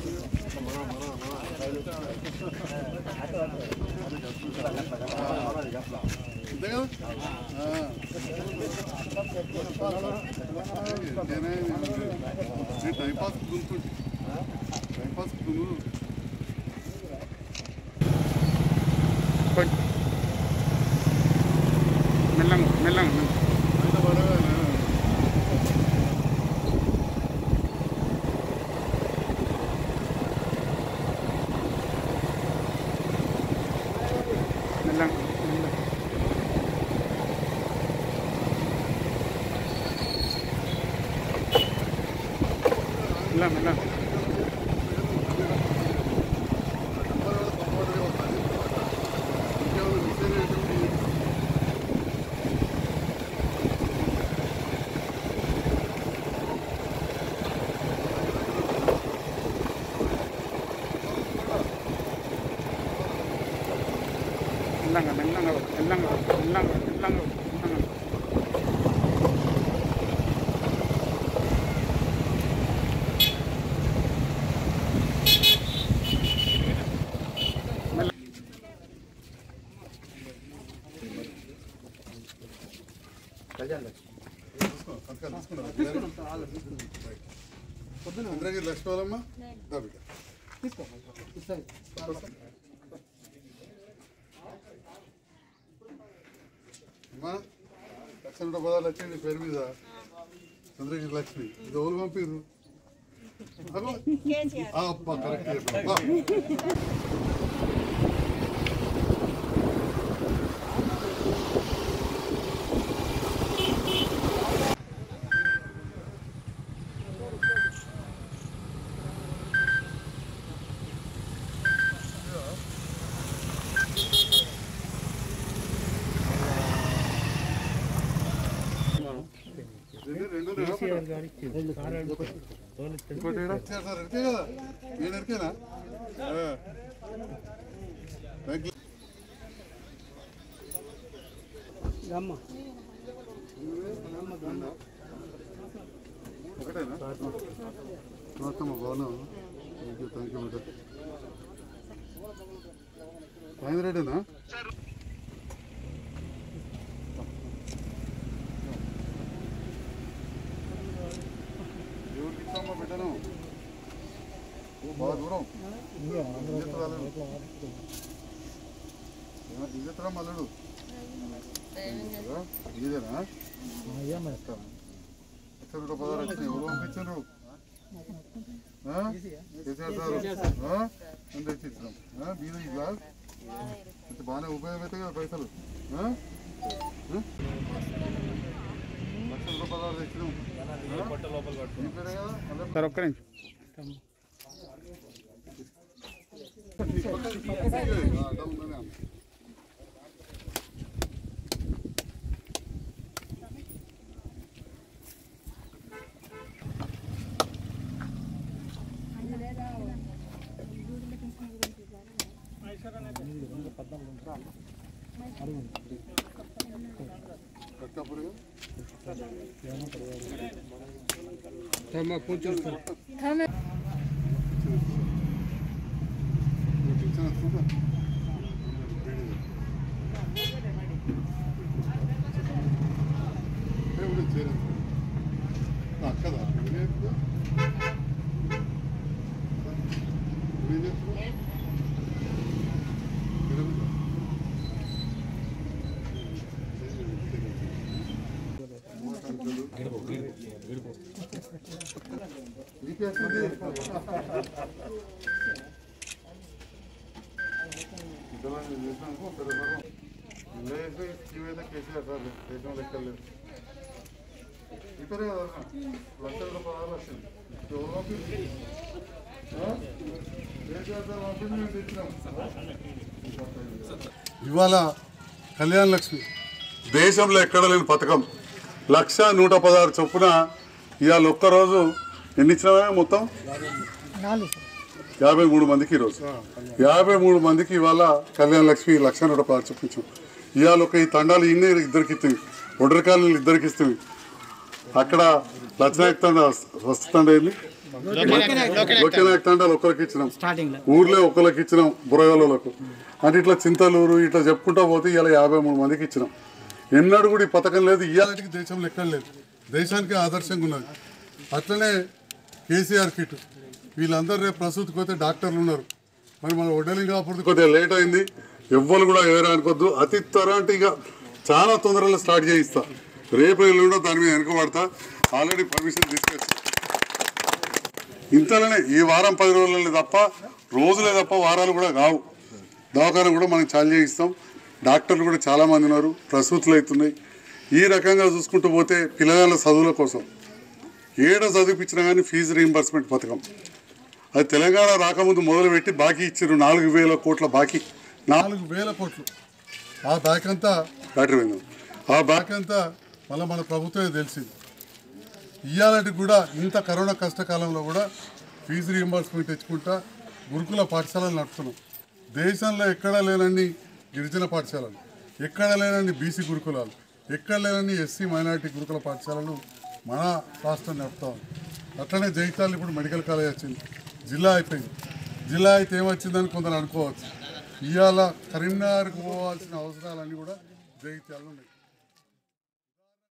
అంతే కదా ఆ. నేనే నేను టైం పాస్ దున్నుతుంటే టైం పాస్ దున్ను మెల్లంగా మెల్లంగా ఆయన పడవే మెల్లంగా మెల్ల మెల్ల మెల్లంగా మెల్లంగా మెల్లంగా మెల్లంగా మెల్లంగా మెల్లంగా చంద్రగిరి లక్ష్మీవాలమ్మ దా బిడ్డ అమ్మా లక్ష నూట పదాలు వచ్చింది పేరు మీద చంద్రగిరి లక్ష్మి ఇది ఎవరు పంపిర్రు అగో. ఆ, అబ్బా కరెక్ట్ చెప్పావు. అబ్బా. రెండు రెండు ఇంకోటి ఏడా? సార్, సార్, ఎరికే కదా నేను ఎరికేనా ఆ. బ్యాంక్ ఒకటేనా నమస్తమ్మ బాగున్నావు thank you thank you madam సాయంత్రం ఎవరికి ఇస్తామో బిడ్డను బాగా దూరం దిగెత్తరా మల్లడు ఇదేనా ఎక్కడ పదాలు వచ్చినాయి ఎవరు పంపించారు ఆ? కేసీఆర్ సారు ఆ? అని తెచ్చి ఇచ్చినాం ఆ? మీది ఇట్లా అయితే బాగానే ఉపయోగమైతే కదా పైసలు ఆ? ఆ? లక్ష రూపాయలు తెచ్చినాం ఆ? మీ పేరే కదా అందరూ సార్ ఒక్క నిమిషం అక్కదా కేసీఆర్ సార్ దేశం లెక్కలేదు ఇతరే కదా లక్షల రూపాయలు వచ్చింది ఎవరు పంపింది కేసీఆర్ సార్ పంపింది మేము తెచ్చినాం ఇవాళ కళ్యాణ లక్ష్మి దేశంలో ఎక్కడ లేని పథకం లక్ష నూట పదహారు చొప్పున ఇవాళ ఒక్కరోజు ఎన్ని ఇచ్చినావా మొత్తం యాభై మూడు మందికి ఈరోజు యాభై మూడు మందికి ఇవాళ కళ్యాణ లక్ష్మి లక్ష నూట పదహారు చూపించాం ఇవాళ ఒక ఈ తండాలు ఇన్ని ఇద్దరికి ఇస్తుంది ఒడ్రకాలు ఇద్దరికి ఇస్తుంది అక్కడ లక్షనాయక్ తండ వస్తుందండి వెళ్ళి లోకేనాయక్ తండాలు ఒక్కరికి ఇచ్చినాం స్టార్టింగ్ లో ఊర్లో ఒకరికి ఇచ్చినాం బురగలకు అంటే ఇట్లా చింతలూరు ఇట్లా చెప్పుకుంటా పోతే ఇలా యాభై మూడు మందికి ఇచ్చినాం ఎన్నడూ కూడా ఈ పథకం లేదు ఇవాళకి దేశంలో ఎక్కడ లేదు దేశానికి ఆదర్శంగా ఉన్నది అట్లనే కేసీఆర్ కిట్ వీళ్ళందరూ రేపు ప్రసూతికి పోతే డాక్టర్లు ఉన్నారు మరి మన వడ్డలింగాపూర్తి కొద్దిగా లేట్ అయింది ఎవ్వరు కూడా ఎవరు అనుకోవద్దు అతి త్వర అంటే ఇక చాలా తొందరలో స్టార్ట్ చేయిస్తా రేపు ఎల్లుండో దాని మీద వెనకబడతా ఆల్రెడీ పర్మిషన్ తీసుకొచ్చి ఇంతలోనే ఈ వారం పది రోజులే తప్ప రోజులే తప్ప వారాలు కూడా కావు దవాఖాన కూడా మనం చాలు చేయిస్తాం డాక్టర్లు కూడా చాలా మంది ఉన్నారు ప్రసూతులు అవుతున్నాయి ఈ రకంగా చూసుకుంటూ పోతే పిల్లగాళ్ళ చదువుల కోసం ఏడ చదివిపించినా కానీ ఫీజు రీంబర్స్మెంట్ పథకం అది తెలంగాణ రాకముందు మొదలుపెట్టి బాకీ ఇచ్చారు నాలుగు వేల కోట్ల బాకీ నాలుగు వేల కోట్లు ఆ బ్యాక్ అంతా బ్యాటరీ పోయింది ఆ బ్యాక్ అంతా మళ్ళీ మన ప్రభుత్వమే తెలిసింది ఇయ్యాలంటే కూడా ఇంత కరోనా కష్టకాలంలో కూడా ఫీజు రీఎంబర్స్మెంట్ తెచ్చుకుంటా గురుకుల పాఠశాలలు నడుపుతున్నాం దేశంలో ఎక్కడ లేనన్ని గిరిజన పాఠశాలలు ఎక్కడ లేనన్ని బీసీ గురుకులాలు ఎక్కడ లేనన్ని ఎస్సీ మైనారిటీ గురుకుల పాఠశాలలు మన రాష్ట్రం నడుపుతాం అట్లనే జైతాలు ఇప్పుడు మెడికల్ కాలేజ్ వచ్చింది జిల్లా అయిపోయింది జిల్లా అయితే ఏమొచ్చిందని కొందరు అనుకోవచ్చు ఇవాళ కరీంనగర్కి పోవాల్సిన అవసరాలన్నీ కూడా జైత్యాలు ఉన్నాయి